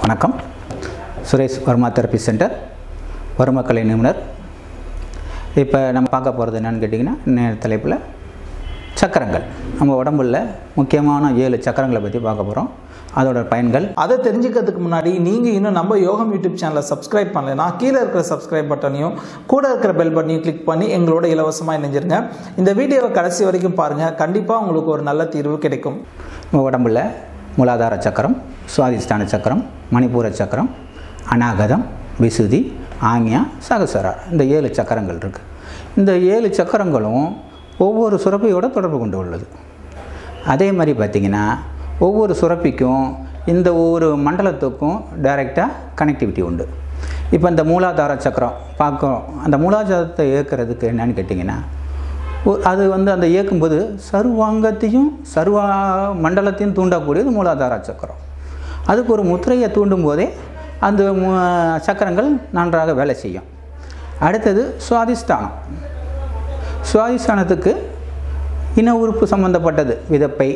வணக்கம் Suresh Varma therapy centre வருமக்கலை நிபுணர் இப்போ நம்ம பார்க்க போகிறது என்னன்னு கேட்டிங்கன்னா இன்னைய தலைப்பில் சக்கரங்கள் நம்ம உடம்புல முக்கியமான ஏழு சக்கரங்களை பற்றி பார்க்க போகிறோம் அதோட பயன்கள் அதை தெரிஞ்சுக்கிறதுக்கு முன்னாடி நீங்கள் இன்னும் நம்ம யோகம் யூடியூப் சேனலை சப்ஸ்கிரைப் பண்ணலைன்னா கீழே இருக்கிற சப்ஸ்கிரைப் பட்டனையும் கூட இருக்கிற பெல் பட்டனையும் கிளிக் பண்ணி எங்களோட இலவசமாக இணைஞ்சிருங்க இந்த வீடியோவை கடைசி வரைக்கும் பாருங்கள் கண்டிப்பாக உங்களுக்கு ஒரு நல்ல தீர்வு கிடைக்கும் நம்ம உடம்புல மூலாதார சக்கரம் சுவாதிஷ்டான சக்கரம் மணிப்பூர சக்கரம் அநாகதம் விசுதி ஆங்யா சகசரார் இந்த ஏழு சக்கரங்கள் இருக்குது இந்த ஏழு சக்கரங்களும் ஒவ்வொரு சுரப்பியோட தொடர்பு கொண்டு உள்ளது அதே மாதிரி பார்த்திங்கன்னா ஒவ்வொரு சுரப்பிக்கும் இந்த ஒவ்வொரு மண்டலத்துக்கும் டைரெக்டாக கனெக்டிவிட்டி உண்டு இப்போ இந்த மூலாதார சக்கரம் பார்க்குறோம் அந்த மூலாதாரத்தை இயக்கிறதுக்கு என்னன்னு கேட்டிங்கன்னா ஒ- அது வந்து அந்த இயக்கும்போது சர்வாங்கத்தையும் சர்வா மண்டலத்தையும் தூண்டக்கூடியது மூலாதார சக்கரம் அதுக்கு ஒரு முத்திரையை தூண்டும் போதே அந்த மு- சக்கரங்கள் நன்றாக வேலை செய்யும் அடுத்தது சுவாதிஷ்டானம் சுவாதிஷ்டானத்துக்கு இன உறுப்பு சம்பந்தப்பட்டது விதப்பை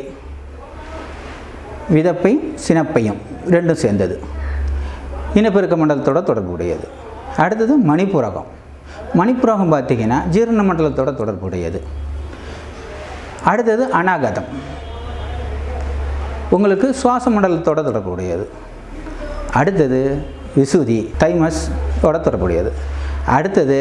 விதப்பை சினப்பையும் ரெண்டும் சேர்ந்தது இனப்பெருக்க மண்டலத்தோட தொடர்புடையது அடுத்தது மணிப்புரகம் மணிப்புரகம் பார்த்திங்கன்னா ஜீரண மண்டலத்தோட தொடர்புடையது அடுத்தது அநாகதம் உங்களுக்கு சுவாச மண்டலத்தோட தொடர்புடையது அடுத்தது விசுதி தைமஸோட தொடர்புடையது அடுத்தது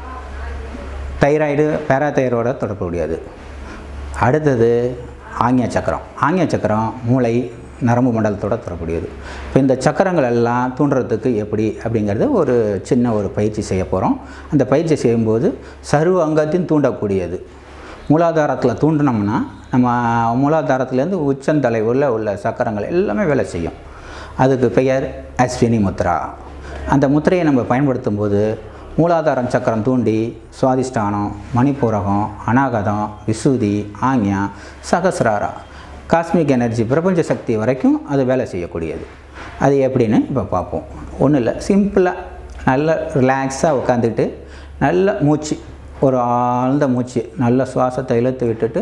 தைராய்டு பேராதைரோட தொடர்புடையது அடுத்தது ஆங்கிய சக்கரம் ஆங்கிய சக்கரம் மூளை நரம்பு மண்டலத்தோட தொடர்புடையது இப்போ இந்த சக்கரங்கள் எல்லாம் தூண்டுறதுக்கு எப்படி அப்படிங்கிறது ஒரு சின்ன ஒரு பயிற்சி செய்ய போகிறோம் அந்த பயிற்சி செய்யும்போது சர்வ அங்கத்தையும் தூண்டக்கூடியது மூலாதாரத்தில் தூண்டினோம்னா நம்ம மூலாதாரத்துலேருந்து உச்சந்தலை உள்ள உள்ள சக்கரங்கள் எல்லாமே வேலை செய்யும் அதுக்கு பெயர் அஸ்வினி முத்ரா அந்த முத்திரையை நம்ம பயன்படுத்தும் போது மூலாதாரம் சக்கரம் தூண்டி சுவாதிஷ்டானம் மணிப்பூரகம் அநாகதம் விசுதி ஆங்யா சகசிராரா காஸ்மிக் எனர்ஜி பிரபஞ்ச சக்தி வரைக்கும் அது வேலை செய்யக்கூடியது அது எப்படின்னு இப்போ பார்ப்போம் ஒன்றும் இல்லை சிம்பிளாக நல்ல ரிலாக்ஸாக உட்காந்துட்டு நல்ல மூச்சு ஒரு ஆழ்ந்த மூச்சு நல்ல சுவாசத்தை இழுத்து விட்டுட்டு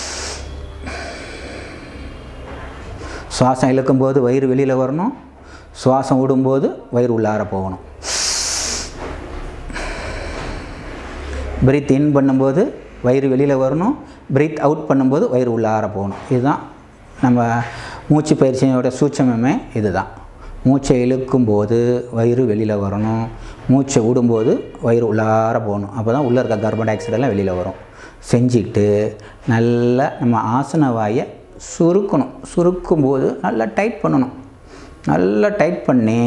சுவாசம் இழுக்கும்போது வயிறு வெளியில் வரணும் சுவாசம் விடும்போது வயிறு உள்ளார போகணும் பிரீத் இன் பண்ணும்போது வயிறு வெளியில் வரணும் பிரீத் அவுட் பண்ணும்போது வயிறு உள்ளார போகணும் இதுதான் நம்ம மூச்சு பயிற்சியோட சூட்சமே இதுதான் மூச்சை இழுக்கும்போது வயிறு வெளியில் வரணும் மூச்சை விடும்போது வயிறு உள்ளார போகணும் அப்போ தான் உள்ளே இருக்க கார்பன் டை ஆக்சைடு எல்லாம் வெளியில் வரும் செஞ்சுக்கிட்டு நல்லா நம்ம ஆசன வாயை சுருக்கணும் சுருக்கும்போது நல்லா டைட் பண்ணணும் நல்லா டைட் பண்ணி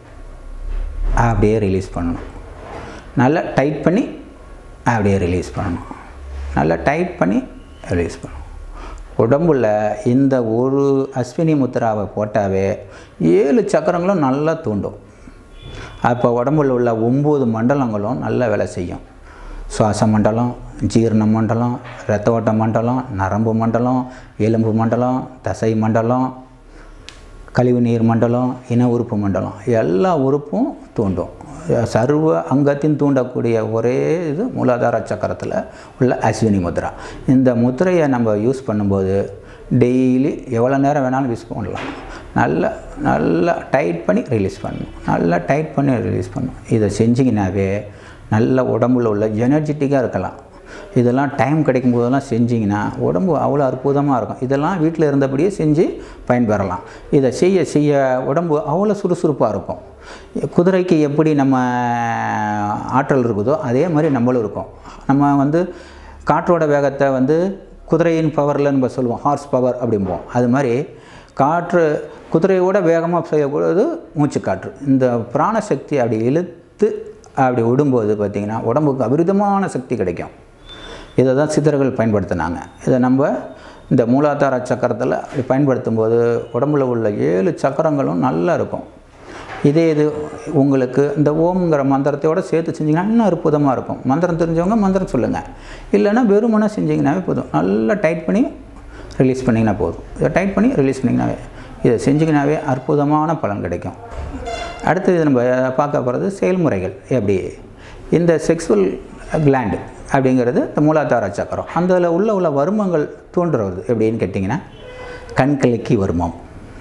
அப்படியே ரிலீஸ் பண்ணணும் நல்லா டைட் பண்ணி அப்படியே ரிலீஸ் பண்ணணும் நல்லா டைட் பண்ணி ரிலீஸ் பண்ணணும் உடம்புல இந்த ஒரு அஸ்வினி முத்திராவை போட்டாவே ஏழு சக்கரங்களும் நல்லா தூண்டும் அப்போ உடம்புல உள்ள ஒம்பது மண்டலங்களும் நல்ல வேலை செய்யும் சுவாச மண்டலம் ஜீரண மண்டலம் இரத்த ஓட்ட மண்டலம் நரம்பு மண்டலம் எலும்பு மண்டலம் தசை மண்டலம் கழிவு நீர் மண்டலம் இன உறுப்பு மண்டலம் எல்லா உறுப்பும் தூண்டும் சர்வ அங்கத்தையும் தூண்டக்கூடிய ஒரே இது மூலாதார சக்கரத்தில் உள்ள அஸ்வினி முத்ரா இந்த முத்திரையை நம்ம யூஸ் பண்ணும்போது டெய்லி எவ்வளோ நேரம் வேணாலும் யூஸ் பண்ணலாம் நல்லா நல்லா டைட் பண்ணி ரிலீஸ் பண்ணணும் நல்லா டைட் பண்ணி ரிலீஸ் பண்ணணும் இதை செஞ்சிங்கனாவே நல்ல உடம்புல உள்ள எனர்ஜெட்டிக்காக இருக்கலாம் இதெல்லாம் டைம் கிடைக்கும் போதெல்லாம் செஞ்சிங்கன்னா உடம்பு அவ்வளோ அற்புதமாக இருக்கும் இதெல்லாம் வீட்டில் இருந்தபடியே செஞ்சு பயன்பெறலாம் இதை செய்ய செய்ய உடம்பு அவ்வளோ சுறுசுறுப்பாக இருக்கும் குதிரைக்கு எப்படி நம்ம ஆற்றல் இருக்குதோ அதே மாதிரி நம்மளும் இருக்கும் நம்ம வந்து காற்றோட வேகத்தை வந்து குதிரையின் பவரில் நம்ம சொல்லுவோம் ஹார்ஸ் பவர் அப்படிம்போம் அது மாதிரி காற்று குதிரையோட வேகமாக செய்யக்கூடாது மூச்சுக்காற்று இந்த பிராணசக்தி அப்படி இழுத்து அப்படி விடும்போது பார்த்திங்கன்னா உடம்புக்கு அபரிதமான சக்தி கிடைக்கும் இதை தான் சித்தர்கள் பயன்படுத்தினாங்க இதை நம்ம இந்த மூலாதார சக்கரத்தில் அப்படி பயன்படுத்தும் போது உடம்புல உள்ள ஏழு சக்கரங்களும் நல்லா இருக்கும் இதே இது உங்களுக்கு இந்த ஓம்ங்கிற மந்திரத்தோடு சேர்த்து செஞ்சிங்கன்னா இன்னும் அற்புதமாக இருக்கும் மந்திரம் தெரிஞ்சவங்க மந்திரம் சொல்லுங்கள் இல்லைன்னா வெறுமனே செஞ்சிங்கனாவே போதும் நல்லா டைட் பண்ணி ரிலீஸ் பண்ணிங்கன்னா போதும் இதை டைட் பண்ணி ரிலீஸ் பண்ணிங்கனாவே இதை செஞ்சிங்கனாவே அற்புதமான பலன் கிடைக்கும் அடுத்தது நம்ம பார்க்க போகிறது செயல்முறைகள் எப்படி இந்த செக்ஸுவல் கிளாண்டு அப்படிங்கிறது இந்த மூலாதார சக்கரம் அதில் உள்ள உள்ள வருமங்கள் தோன்றுறது எப்படின்னு கேட்டிங்கன்னா கண்கலக்கி வருமம்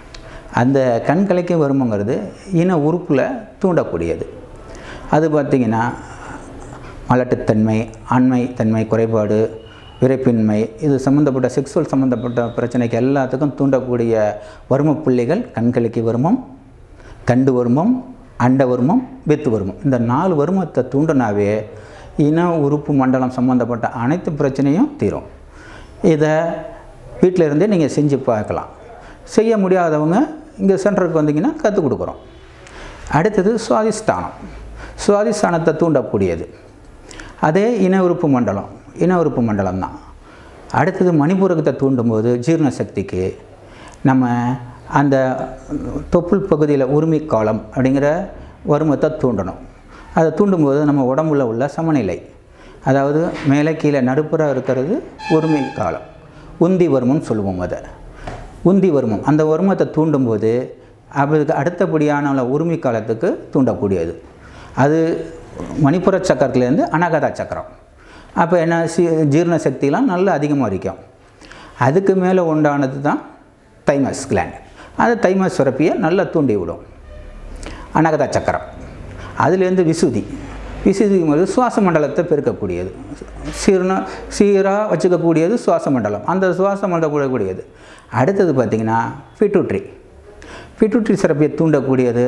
அந்த கண் கலைக்கு வருமங்கிறது இன உறுப்பில் தூண்டக்கூடியது அது பார்த்திங்கன்னா மலட்டுத்தன்மை ஆண்மை தன்மை குறைபாடு விரைப்பின்மை இது சம்மந்தப்பட்ட செக்ஸுவல் சம்மந்தப்பட்ட பிரச்சனைக்கு எல்லாத்துக்கும் தூண்டக்கூடிய வரும புள்ளிகள் கண்களுக்கு வருமம் கண்டு வருமம் அண்ட வருமம் வித்து வருமம் இந்த நாலு வருமத்தை தூண்டினாவே இன உறுப்பு மண்டலம் சம்மந்தப்பட்ட அனைத்து பிரச்சனையும் தீரும் இதை வீட்டில் இருந்தே நீங்கள் செஞ்சு பார்க்கலாம் செய்ய முடியாதவங்க இங்கே சென்டருக்கு வந்தீங்கன்னா கற்றுக் கொடுக்குறோம் அடுத்தது சுவாதிஸ்தானம் சுவாதிஸ்தானத்தை தூண்டக்கூடியது அதே இன உறுப்பு மண்டலம் இன உறுப்பு மண்டலம் தான் அடுத்தது மணிபூரகத்தை தூண்டும்போது ஜீரண சக்திக்கு நம்ம அந்த தொப்புள் பகுதியில் உரிமை காலம் அப்படிங்கிற வருமத்தை தூண்டணும் அதை தூண்டும்போது நம்ம உடம்புல உள்ள சமநிலை அதாவது மேலே கீழே நடுப்புற இருக்கிறது உரிமை காலம் உந்தி வருமம்னு சொல்லுவோம் அதை உந்தி வருமம் அந்த வருமத்தை தூண்டும்போது அதுக்கு அடுத்தபடியான உள்ள உரிமை காலத்துக்கு தூண்டக்கூடியது அது மணிப்புர சக்கரத்துலேருந்து அனகதா சக்கரம் அப்போ என்ன சி ஜீரண சக்திலாம் நல்லா அதிகமாக இருக்கும் அதுக்கு மேலே உண்டானது தான் தைமஸ் கிளாண்ட் அது தைமஸ் சுரப்பியை நல்லா தூண்டி விடும் அனகதா சக்கரம் அதுலேருந்து விசுதி விசுதிங்கிறது சுவாச மண்டலத்தை பெருக்கக்கூடியது சீர்னா சீராக வச்சுக்கக்கூடியது சுவாச மண்டலம் அந்த சுவாச மண்டலம் கூடக்கூடியது அடுத்தது பார்த்திங்கன்னா பிட்டுட்ரி பிட்டுட்ரி சுரப்பியை தூண்டக்கூடியது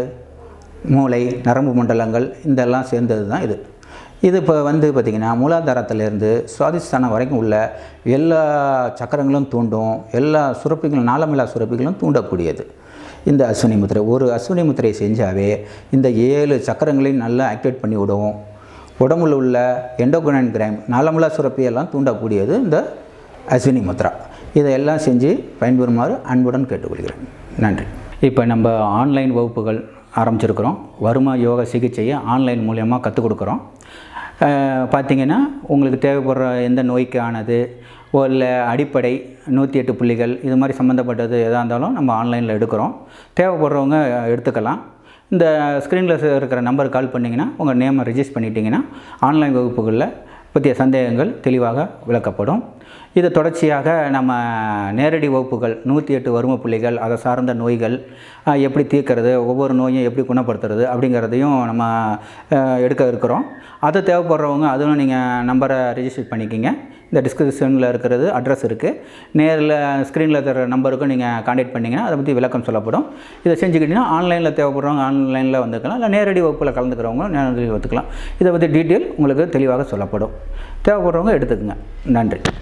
மூளை நரம்பு மண்டலங்கள் இதெல்லாம் சேர்ந்தது தான் இது இது இப்போ வந்து பார்த்திங்கன்னா மூலாதாரத்திலேருந்து சுவாதிஸ்தானம் வரைக்கும் உள்ள எல்லா சக்கரங்களும் தூண்டும் எல்லா சுரப்பிகளும் நாளமில்லா சுரப்பிகளும் தூண்டக்கூடியது இந்த அஸ்வினி முத்திரை ஒரு அஸ்வினி முத்திரையை செஞ்சாவே இந்த ஏழு சக்கரங்களையும் நல்லா ஆக்டிவேட் பண்ணி விடுவோம் உடம்புல உள்ள எண்டோகுனைன் கிரைம் நாளமில்லா சுரப்பியெல்லாம் தூண்டக்கூடியது இந்த அஸ்வினி முத்ரா இதையெல்லாம் செஞ்சு பயன்பெறுமாறு அன்புடன் கேட்டுக்கொள்கிறேன் நன்றி இப்போ நம்ம ஆன்லைன் வகுப்புகள் ஆரம்பிச்சிருக்கிறோம் வருமா யோக சிகிச்சையை ஆன்லைன் மூலயமா கற்றுக் கொடுக்குறோம் பார்த்திங்கன்னா உங்களுக்கு தேவைப்படுற எந்த நோய்க்கானது இல்லை அடிப்படை நூற்றி எட்டு புள்ளிகள் இது மாதிரி சம்மந்தப்பட்டது எதாக இருந்தாலும் நம்ம ஆன்லைனில் எடுக்கிறோம் தேவைப்படுறவங்க எடுத்துக்கலாம் இந்த ஸ்க்ரீனில் இருக்கிற நம்பருக்கு கால் பண்ணிங்கன்னா உங்கள் நேமை ரிஜிஸ்டர் பண்ணிட்டீங்கன்னா ஆன்லைன் வகுப்புகளில் பற்றிய சந்தேகங்கள் தெளிவாக விளக்கப்படும் இது தொடர்ச்சியாக நம்ம நேரடி வகுப்புகள் நூற்றி எட்டு வறுமை புள்ளிகள் அதை சார்ந்த நோய்கள் அஹ், எப்படி தீர்க்கறது ஒவ்வொரு நோயும் எப்படி குணப்படுத்துறது அப்படிங்கிறதையும் நம்ம அஹ், எடுக்க இருக்கிறோம் அது தேவைப்படுறவங்க அதுவும் நீங்கள் நம்பரை ரிஜிஸ்டர் பண்ணிக்கிங்க இந்த டிஸ்கிரிப்ஷனில் இருக்கிறது அட்ரஸ் இருக்குது நேரில் ஸ்க்ரீனில் தர நம்பருக்கும் நீங்கள் காண்டாக்ட் பண்ணிங்கன்னா அதை பற்றி விளக்கம் சொல்லப்படும் இதை செஞ்சுக்கிட்டிங்கன்னா ஆன்லைனில் தேவைப்படுறவங்க ஆன்லைனில் வந்துக்கலாம் இல்லை நேரடி வகுப்பில் கலந்துக்கிறவங்க நேரடி வந்துக்கலாம் இதை பற்றி டீட்டெயில் உங்களுக்கு தெளிவாக சொல்லப்படும் தேவைப்படுறவங்க எடுத்துக்கங்க நன்றி